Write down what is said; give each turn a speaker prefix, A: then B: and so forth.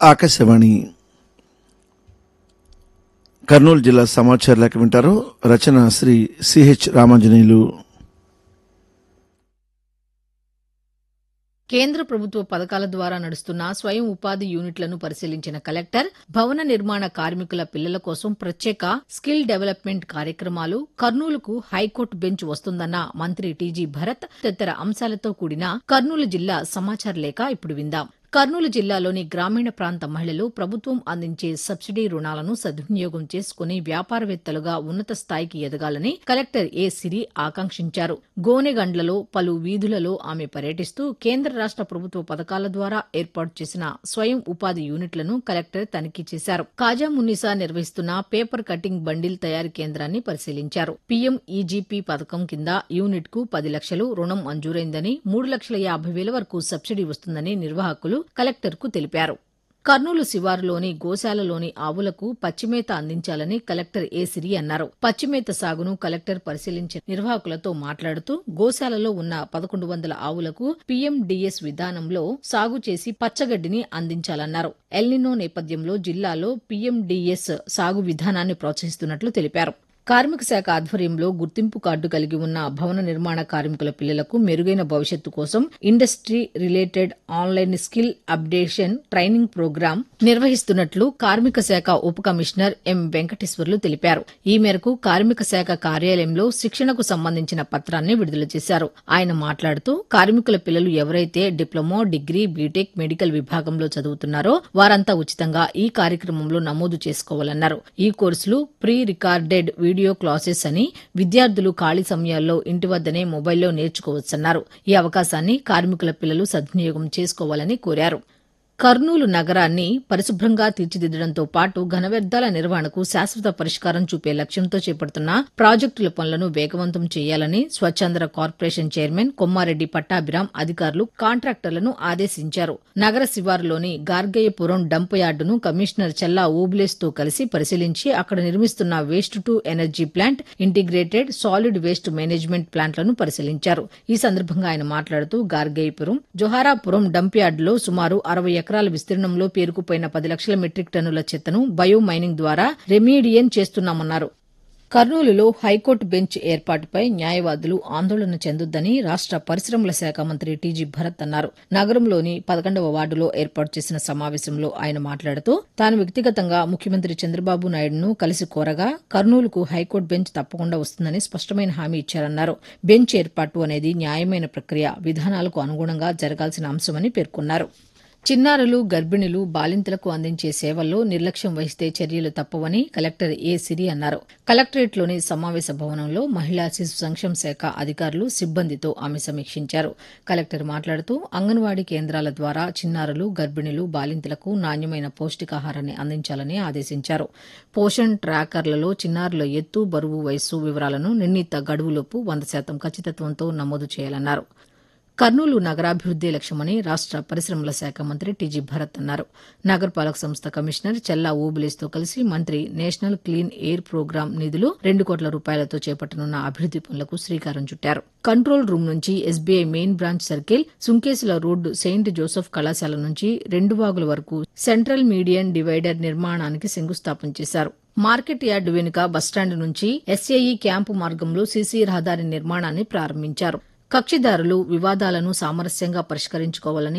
A: ఆకాశవాణి కర్నూలు జిల్లా సమాచార లేఖ వింటారు రచన శ్రీ సిహెచ్ రామాంజనేయులు
B: కేంద్ర ప్రభుత్వ పథకాల ద్వారా నడుస్తున్న స్వయం ఉపాధి యూనిట్లను పరిశీలించిన కలెక్టర్ భవన నిర్మాణ కార్మికుల పిల్లల కోసం ప్రత్యేక స్కిల్ డెవలప్మెంట్ కార్యక్రమాలు కర్నూలుకు హైకోర్టు బెంచ్ వస్తుందన్న మంత్రి టీజీ భరత్ తదితర అంశాలతో కూడిన కర్నూలు జిల్లా సమాచార లేఖ ఇప్పుడు విందాం కర్నూలు జిల్లాలోని గ్రామీణ ప్రాంత మహిళలు ప్రభుత్వం అందించే సబ్సిడీ రుణాలను సద్వినియోగం చేసుకుని వ్యాపారవేత్తలుగా ఉన్నత స్థాయికి ఎదగాలని కలెక్టర్ ఏ సిరి ఆకాంక్షించారు గోనెగండ్లలో పలు వీధులలో ఆమె పర్యటిస్తూ కేంద్ర రాష్ట ప్రభుత్వ పథకాల ద్వారా ఏర్పాటు చేసిన స్వయం ఉపాధి యూనిట్లను కలెక్టర్ తనిఖీ చేశారు కాజా మున్నిసా నిర్వహిస్తున్న పేపర్ కటింగ్ బండిల్ తయారీ కేంద్రాన్ని పరిశీలించారు పీఎం ఈజీపీ పథకం కింద యూనిట్ కు పది లక్షలు రుణం మంజూరైందని మూడు లక్షల యాభై వేల వరకు సబ్సిడీ వస్తుందని నిర్వాహకులు కలెక్టర్కు తెలిపారు కర్నూలు శివారులోని గోశాలలోని ఆవులకు పచ్చిమేత అందించాలని కలెక్టర్ ఏ సిరి అన్నారు పచ్చిమేత సాగును కలెక్టర్ పరిశీలించిన నిర్వాహకులతో మాట్లాడుతూ గోశాలలో ఉన్న పదకొండు వందల ఆవులకు పీఎండీఎస్ విధానంలో సాగు చేసి పచ్చగడ్డిని అందించాలన్నారు ఎల్నినో నేపథ్యంలో జిల్లాలో పీఎండీఎస్ సాగు విధానాన్ని ప్రోత్సహిస్తున్నట్లు తెలిపారు కార్మిక శాఖ ఆధ్వర్యంలో గుర్తింపు కార్డు కలిగి ఉన్న భవన నిర్మాణ కార్మికుల పిల్లలకు మెరుగైన భవిష్యత్తు కోసం industry related online skill updation training programme నిర్వహిస్తున్నట్లు కార్మిక శాఖ ఉప కమిషనర్ ఎం వెంకటేశ్వర్లు తెలిపారు ఈ మేరకు కార్మిక శాఖ కార్యాలయంలో శిక్షణకు సంబంధించిన పత్రాన్ని విడుదల చేశారు ఆయన మాట్లాడుతూ కార్మికుల పిల్లలు ఎవరైతే డిప్లొమా డిగ్రీ బీటెక్ మెడికల్ విభాగంలో చదువుతున్నారో వారంతా ఉచితంగా ఈ కార్యక్రమంలో నమోదు చేసుకోవాలన్నారు ఈ కోర్సులు ప్రీ రికార్డెడ్ వీడియో క్లాసెస్ అని విద్యార్థులు ఖాళీ సమయాల్లో ఇంటి వద్దనే మొబైల్లో నేర్చుకోవచ్చన్నారు ఈ అవకాశాన్ని కార్మికుల పిల్లలు సద్వినియోగం చేసుకోవాలని కోరారు కర్నూలు నగరాన్ని పరిశుభ్రంగా తీర్చిదిద్దడంతో పాటు ఘన వ్యర్థాల నిర్వహణకు శాశ్వత పరిష్కారం చూపే లక్ష్యంతో చేపడుతున్న ప్రాజెక్టుల పనులను వేగవంతం చేయాలని స్వచ్ఛంద్ర కార్పొరేషన్ చైర్మన్ కొమ్మారెడ్డి పట్టాభిరాం అధికారులు కాంట్రాక్టర్లను ఆదేశించారు నగర శివారులోని గార్గయ్యపురం డంప్ యార్డును కమిషనర్ చెల్లా ఓబులేస్ తో కలిసి పరిశీలించి అక్కడ నిర్మిస్తున్న waste to energy plant integrated solid waste management ప్లాంట్లను పరిశీలించారు ఈ సందర్భంగా ఆయన మాట్లాడుతూ గార్గయ్యపురం జొహారాపురం డంప్ యార్డులో సుమారు అరవై ఎకరాల విస్తీర్ణంలో పేరుకుపోయిన పది లక్షల మెట్రిక్ టన్నుల చెత్తను బయో మైనింగ్ ద్వారా రెమీడియన్ చేస్తున్నామన్నారు కర్నూలులో హైకోర్టు బెంచ్ ఏర్పాటుపై న్యాయవాదులు ఆందోళన చెందొద్దని రాష్ట పరిశ్రమల శాఖ మంత్రి టీజీ భరత్ అన్నారు నగరంలోని పదకొండవ వార్డులో ఏర్పాటు చేసిన సమావేశంలో ఆయన మాట్లాడుతూ తాను వ్యక్తిగతంగా ముఖ్యమంత్రి చంద్రబాబు నాయుడును కలిసి కోరగా కర్నూలుకు హైకోర్టు బెంచ్ తప్పకుండా వస్తుందని స్పష్టమైన హామీ ఇచ్చారన్నారు బెంచ్ ఏర్పాటు అనేది న్యాయమైన ప్రక్రియ విధానాలకు అనుగుణంగా జరగాల్సిన అంశమని పేర్కొన్నారు చిన్నారులు గర్భిణులు బాలింతలకు అందించే సేవల్లో నిర్లక్ష్యం వహిస్తే చర్యలు తప్పవని కలెక్టర్ ఏ సిరి అన్నారు కలెక్టరేట్లోని సమావేశ భవనంలో మహిళా శిశు సంక్షేమ శాఖ అధికారులు సిబ్బందితో ఆమె సమీక్షించారు కలెక్టర్ మాట్లాడుతూ అంగన్వాడీ కేంద్రాల ద్వారా చిన్నారులు గర్భిణులు బాలింతలకు నాణ్యమైన పౌష్టికాహారాన్ని అందించాలని ఆదేశించారు పోషణ్ ట్రాకర్లలో చిన్నారుల ఎత్తు బరువు వయస్సు వివరాలను నిర్ణీత గడువులోపు వంద శాతం ఖచ్చితత్వంతో నమోదు చేయాలన్నారు కర్నూలు నగరాభివృద్దే లక్ష్యమని రాష్ట పరిశ్రమల శాఖ మంత్రి టీజీ భరత్ అన్నారు నగరపాలక సంస్థ కమిషనర్ చెల్లా ఓబులేస్తో కలిసి మంత్రి నేషనల్ క్లీన్ ఎయిర్ ప్రోగ్రాం నిధులు రెండు కోట్ల రూపాయలతో చేపట్టనున్న అభివృద్ది పనులకు శ్రీకారం చుట్టారు కంట్రోల్ రూమ్ నుంచి S B I main branch circle Sunkesula road saint Joseph కళాశాల నుంచి రెండు వాగుల వరకు సెంట్రల్ మీడియన్ డివైడర్ నిర్మాణానికి శంకుస్థాపన చేశారు మార్కెట్ యార్డు వెనుక బస్టాండ్ నుంచి ఎస్ఏఈ క్యాంపు మార్గంలో సీసీ రహదారి నిర్మాణాన్ని ప్రారంభించారు కక్షిదారులు వివాదాలను సామరస్యంగా పరిష్కరించుకోవాలని